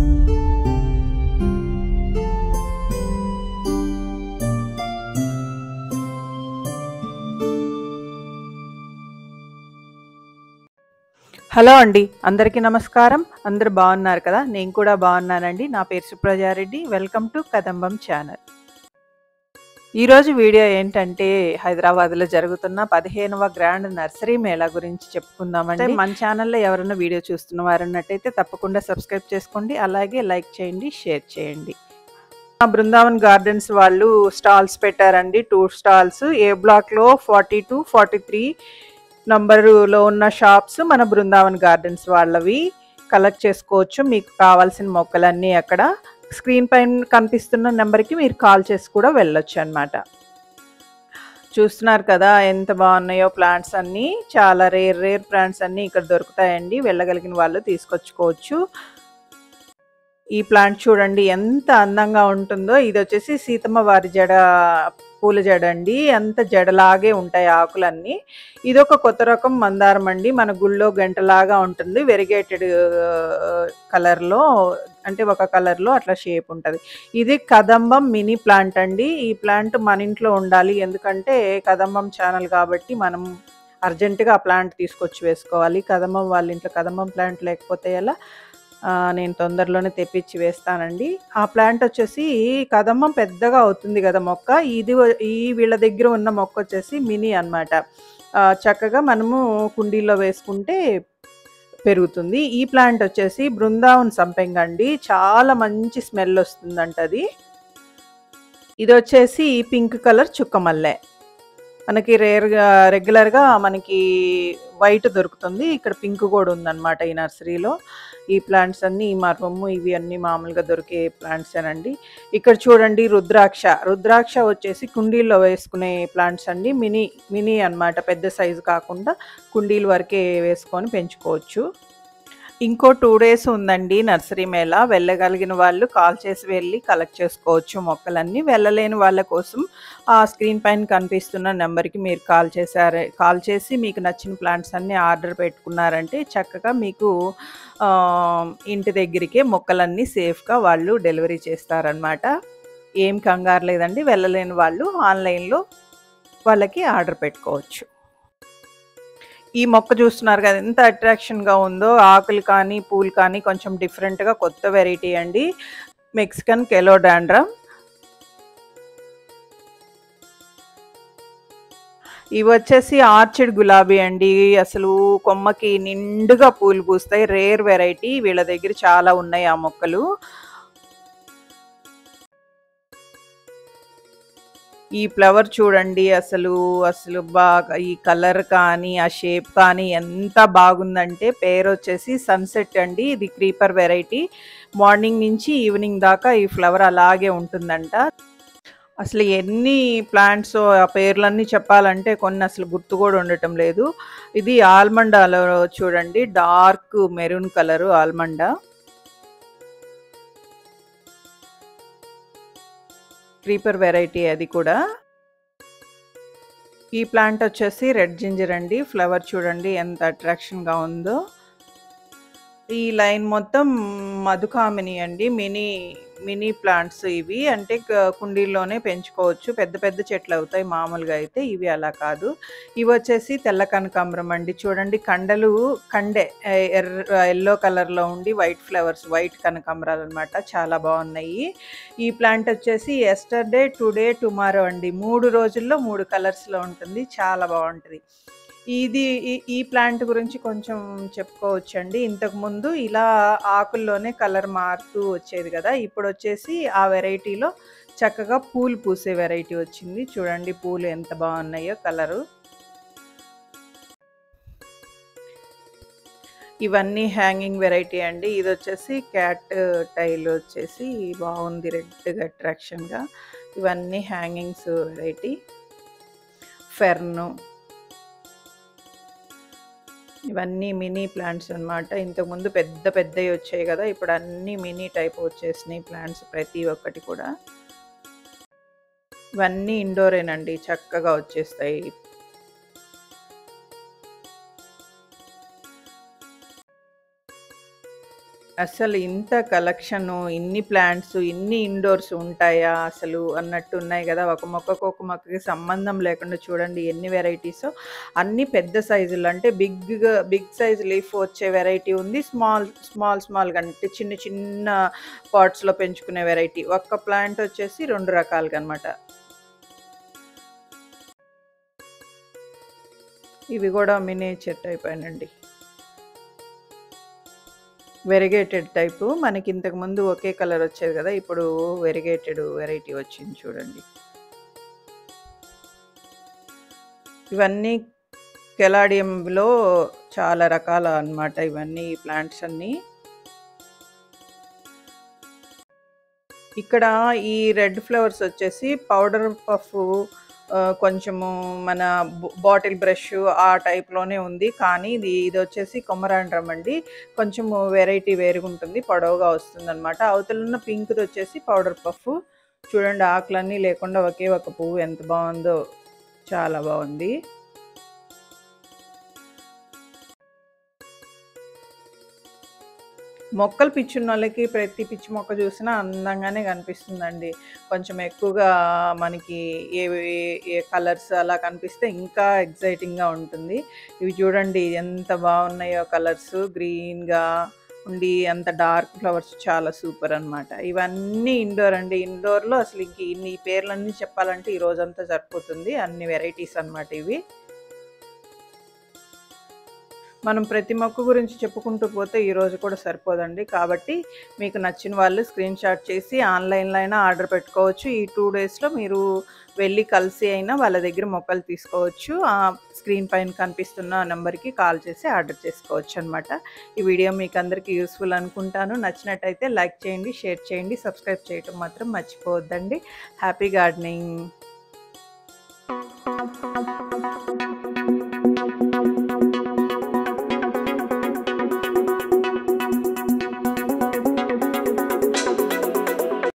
Hello అండి అందరికీ నమస్కారం అందరూ బాగున్నారు కదా నేను కూడా బాగున్నానండి నా పేరు Supraja Reddy welcome to Kadambam channel ఈరోజు వీడియో ఏంటంటే హైదరాబాద్లో జరుగుతున్న పదిహేనవ గ్రాండ్ నర్సరీ మేళా గురించి చెప్పుకుందామంటే మన ఛానల్లో ఎవరైనా వీడియో చూస్తున్న వారు ఉన్నట్టయితే తప్పకుండా సబ్స్క్రైబ్ చేసుకోండి అలాగే లైక్ చేయండి షేర్ చేయండి ఆ బృందావన్ గార్డెన్స్ వాళ్ళు స్టాల్స్ పెట్టారండి టూ స్టాల్స్ ఏ బ్లాక్లో ఫార్టీ టూ ఫార్టీ త్రీ నంబరులో ఉన్న షాప్స్ మన బృందావన్ గార్డెన్స్ వాళ్ళవి కలెక్ట్ చేసుకోవచ్చు మీకు కావాల్సిన మొక్కలన్నీ అక్కడ స్క్రీన్ పైన కనిపిస్తున్న నెంబర్కి మీరు కాల్ చేసి కూడా వెళ్ళొచ్చు అనమాట చూస్తున్నారు కదా ఎంత బాగున్నాయో ప్లాంట్స్ అన్నీ చాలా రేర్ రేర్ ప్లాంట్స్ అన్నీ ఇక్కడ దొరుకుతాయండి వెళ్ళగలిగిన వాళ్ళు తీసుకొచ్చుకోవచ్చు ఈ ప్లాంట్ చూడండి ఎంత అందంగా ఉంటుందో ఇది వచ్చేసి సీతమ్మ వారి జడ పూల జడ అండి ఎంత జడలాగే ఉంటాయి ఆకులన్నీ ఇది ఒక కొత్త రకం మందారం అండి మన గుళ్ళో గంటలాగా ఉంటుంది వెరిగేటెడ్ కలర్లో అంటే ఒక కలర్లో అట్లా షేప్ ఉంటుంది ఇది కదంబం మినీ ప్లాంట్ అండి ఈ ప్లాంట్ మన ఇంట్లో ఉండాలి ఎందుకంటే కదంబం ఛానల్ కాబట్టి మనం అర్జెంటుగా ఆ ప్లాంట్ తీసుకొచ్చి వేసుకోవాలి కదంబం వాళ్ళ ఇంట్లో కదంబం ప్లాంట్ లేకపోతే ఎలా ఆ, నేను తొందరలోనే తెప్పించి వేస్తానండి ఆ ప్లాంట్ వచ్చేసి కదమ్మం పెద్దగా అవుతుంది కదా మొక్క ఇది వ- ఈ వీళ్ళ దగ్గర ఉన్న మొక్క వచ్చేసి మినీ అనమాట చక్కగా మనము కుండీలో వేసుకుంటే పెరుగుతుంది ఈ ప్లాంట్ వచ్చేసి బృందావన్ సంపెంగ అండి చాలా మంచి స్మెల్ వస్తుందంట అది ఇది వచ్చేసి పింక్ కలర్ చుక్కమల్లె మనకి రేర్గా రెగ్యులర్గా మనకి వైట్ దొరుకుతుంది ఇక్కడ పింక్ కూడా ఉందన్నమాట ఈ నర్సరీలో ఈ ప్లాంట్స్ అన్ని ఈ మర్మము ఇవి అన్ని మామూలుగా దొరికే ప్లాంట్స్ అనండి ఇక్కడ చూడండి రుద్రాక్ష రుద్రాక్ష వచ్చేసి కుండీల్లో వేసుకునే ప్లాంట్స్ అండి మినీ మినీ అన్నమాట పెద్ద సైజు కాకుండా కుండీల వరకే వేసుకొని పెంచుకోవచ్చు ఇంకో టూ డేస్ ఉందండి నర్సరీ మేళ వెళ్ళగలిగిన వాళ్ళు కాల్ చేసి వెళ్ళి కలెక్ట్ చేసుకోవచ్చు మొక్కలన్నీ వెళ్ళలేని వాళ్ళ కోసం ఆ స్క్రీన్ పైన కనిపిస్తున్న నెంబర్కి మీరు కాల్ చేశారు కాల్ చేసి మీకు నచ్చిన ప్లాంట్స్ అన్నీ ఆర్డర్ పెట్టుకున్నారంటే చక్కగా మీకు ఆ, ఇంటి దగ్గరికే మొక్కలన్నీ సేఫ్గా వాళ్ళు డెలివరీ చేస్తారనమాట ఏం కంగారు లేదండి వెళ్ళలేని వాళ్ళు ఆన్లైన్లో వాళ్ళకి ఆర్డర్ పెట్టుకోవచ్చు ఈ మొక్క చూస్తున్నారు కదా ఎంత అట్రాక్షన్గా ఉందో ఆకులు కానీ పూలు కానీ కొంచెం డిఫరెంట్గా కొత్త వెరైటీ అండి మెక్సికన్ కెలోడాండ్రమ్ ఇవి వచ్చేసి ఆర్చిడ్ గులాబీ అండి అసలు కొమ్మకి నిండుగా పూలు పూస్తాయి రేర్ వెరైటీ వీళ్ళ దగ్గర చాలా ఉన్నాయి ఆ మొక్కలు ఈ ఫ్లవర్ చూడండి అసలు అసలు బాగా ఈ కలర్ కానీ ఆ షేప్ కానీ ఎంత బాగుందంటే పేరు వచ్చేసి సన్సెట్ అండి ఇది క్రీపర్ వెరైటీ మార్నింగ్ నుంచి ఈవినింగ్ దాకా ఈ ఫ్లవర్ అలాగే ఉంటుందంట అసలు ఎన్ని ప్లాంట్స్ ఆ పేర్లన్నీ చెప్పాలంటే కొన్ని అసలు గుర్తు కూడా ఉండటం లేదు ఇది ఆల్మండాలో చూడండి dark maroon colour allamanda creeper variety అది కూడా ఈ ప్లాంట్ వచ్చేసి రెడ్ జింజర్ అండి ఫ్లవర్ చూడండి ఎంత అట్రాక్షన్గా ఉందో ఈ లైన్ మొత్తం మధుకామిని అండి మినీ మినీ ప్లాంట్స్ ఇవి అంటే క- కుండీల్లోనే పెంచుకోవచ్చు పెద్ద పెద్ద చెట్లు అవుతాయి మామూలుగా అయితే ఇవి అలా కాదు ఇవి వచ్చేసి తెల్ల కనకాంబరం అండి చూడండి కండలు కండే ఎ- ఎర్ర ఎల్లో కలర్లో ఉండి వైట్ ఫ్లవర్స్ వైట్ కనకాంబరాలు అనమాట చాలా బాగున్నాయి ఈ ప్లాంట్ వచ్చేసి ఎస్టర్డే టుడే టుమారో అండి మూడు రోజుల్లో మూడు కలర్స్లో ఉంటుంది చాలా బాగుంటుంది ఇది ఈ- ఈ ప్లాంట్ గురించి కొంచెం చెప్పుకోవచ్చు అండి ఇంతకుముందు ఇలా ఆకుల్లోనే కలర్ మారుతూ వచ్చేది కదా ఇప్పుడు వచ్చేసి ఆ వెరైటీలో చక్కగా పూలు పూసే వెరైటీ వచ్చింది చూడండి పూలు ఎంత బాగున్నాయో కలరు ఇవన్నీ హ్యాంగింగ్ వెరైటీ అండి ఇది వచ్చేసి క్యాట్ టైల్ వచ్చేసి బాగుంది రెడ్గా అట్రాక్షన్గా ఇవన్నీ హ్యాంగింగ్స్ వెరైటీ ఫెర్ను ఇవన్నీ మినీ ప్లాంట్స్ అన్నమాట ఇంతకుముందు పెద్ద పెద్దవి వచ్చాయి కదా ఇప్పుడు అన్నీ మినీ టైప్ వచ్చేసినాయి ప్లాంట్స్ ప్రతి ఒక్కటి కూడా ఇవన్నీ ఇండోరేనండి చక్కగా వచ్చేస్తాయి అసలు ఇంత కలెక్షను, ఇన్ని ప్లాంట్స్, ఇన్ని ఇండోర్స్ ఉంటాయా అసలు అన్నట్టు ఉన్నాయి గదా! ఒక మొక్కకు, ఒక మొక్కకి సంబంధం లేకుండా చూడండి ఎన్ని వెరైటీసో. అన్నీ పెద్ద సైజులు అంటే బిగ్‌గా బిగ్ సైజ్ లీఫ్ వచ్చే వెరైటీ ఉంది. స్మాల్, స్మాల్ స్మాల్‌గా అంటే చిన్న చిన్న పాట్స్‌లో పెంచుకునే వెరైటీ. ఒక్క ప్లాంట్ వచ్చేసి 2 రకాలుగా అనమాట. ఇవి గూడా మినియేచర్ టైపేనండి. Variegated type. మనకి ఇంతకుముందు ఒకే కలర్ వచ్చేది గదా! ఇప్పుడు వెరిగేటెడ్ వెరైటీ వచ్చింది చూడండి. ఇవన్నీ కెలాడియంలో చాలా రకాల అన్నమాట ఇవన్నీ ఈ ప్లాంట్స్ అన్నీ. ఇక్కడ ఈ రెడ్ ఫ్లవర్స్ వచ్చేసి పౌడర్ పఫ్ ఆహ్, కొంచెము మన బ్ బాటిల్ బ్రష్ ఆ టైప్‌లోనే ఉంది. కానీ ఇది ఇదొచ్చేసి కొమరాండ్రం అండి. కొంచెము వెరైటీ వేరుగుంటుంది. పొడవుగా వస్తుందనమాట. అవతలున్న పింక్‌దొచ్చేసి పౌడర్ పఫ్. చూడండి ఆకులన్నీ లేకుండా ఒకే ఒక పువ్వు ఎంత బావుందో. చాలా బావుంది. మొక్కలు పిచ్చున్నోళ్ళకి ప్రతి పిచ్చి మొక్క చూసినా అందంగానే కనిపిస్తుందండి. కొంచెం ఎక్కువగా మనకి ఏవి ఏ కలర్స్ అలా కనిపిస్తే ఇంకా ఎక్సైటింగ్‌గా ఉంటుంది. ఇవి చూడండి ఎంత బావున్నాయో కలర్స్ గ్రీన్‌గా ఉండి అంత డార్క్ ఫ్లవర్స్ చాలా సూపర్ అనమాట. ఇవన్నీ ఇండోర్ అండి. ఇండోర్‌లో అసలు ఇంక ఇన్ని పేర్లన్నీ చెప్పాలంటే ఈ రోజంతా సరిపోతుంది. అన్ని వెరైటీస్ అనమాట ఇవి. మనం ప్రతి మొక్క గురించి చెప్పుకుంటూ పోతే ఈరోజు కూడా సరిపోదండి. కాబట్టి మీకు నచ్చిన వాళ్ళు స్క్రీన్‌షాట్ చేసి ఆన్‌లైన్‌లో అయినా ఆర్డర్ పెట్టుకోవచ్చు. ఈ 2 డేస్‌లో మీరు వెళ్లి కలిసి అయినా వాళ్ళ దగ్గర మొక్కలు తీసుకోవచ్చు. ఆహ్, స్క్రీన్ పైన కనిపిస్తున్న నంబర్‌కి కాల్ చేసి ఆర్డర్ చేసుకోవచ్చనమాట. ఈ వీడియో మీకందరికీ యూజ్‌ఫుల్ అనుకుంటాను. నచ్చినట్టయితే లైక్ చేయండి, షేర్ చేయండి, సబ్స్క్రైబ్ చేయటం మాత్రం మర్చిపోవద్దండి. Happy gardening.